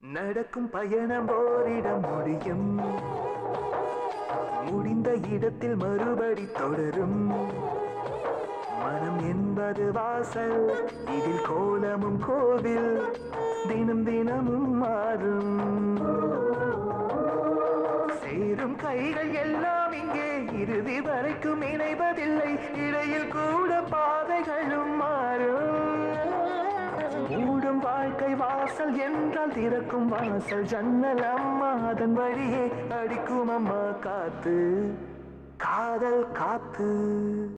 நடக்கும் பயணம் ஓரிடம் முடியும் முடிந்த இடத்தில் மறுபடி தொடரும் மனம் என்பது வாசல் இதில் கோலமும் கோவில் தினம் தினமும் மாறும் சேரும் கைகள் எல்லாம் இங்கே இறுதி வரைக்கும் இணைவதில்லை இடையில் கூட பாதைகளும் மாறும் மூடும் வாழ்க்கை வாசல் என்றால் திறக்கும் வாசல் ஜன்னல் அம்மா அதன் வழியே அடிக்கும் அம்மா காத்து காதல் காத்து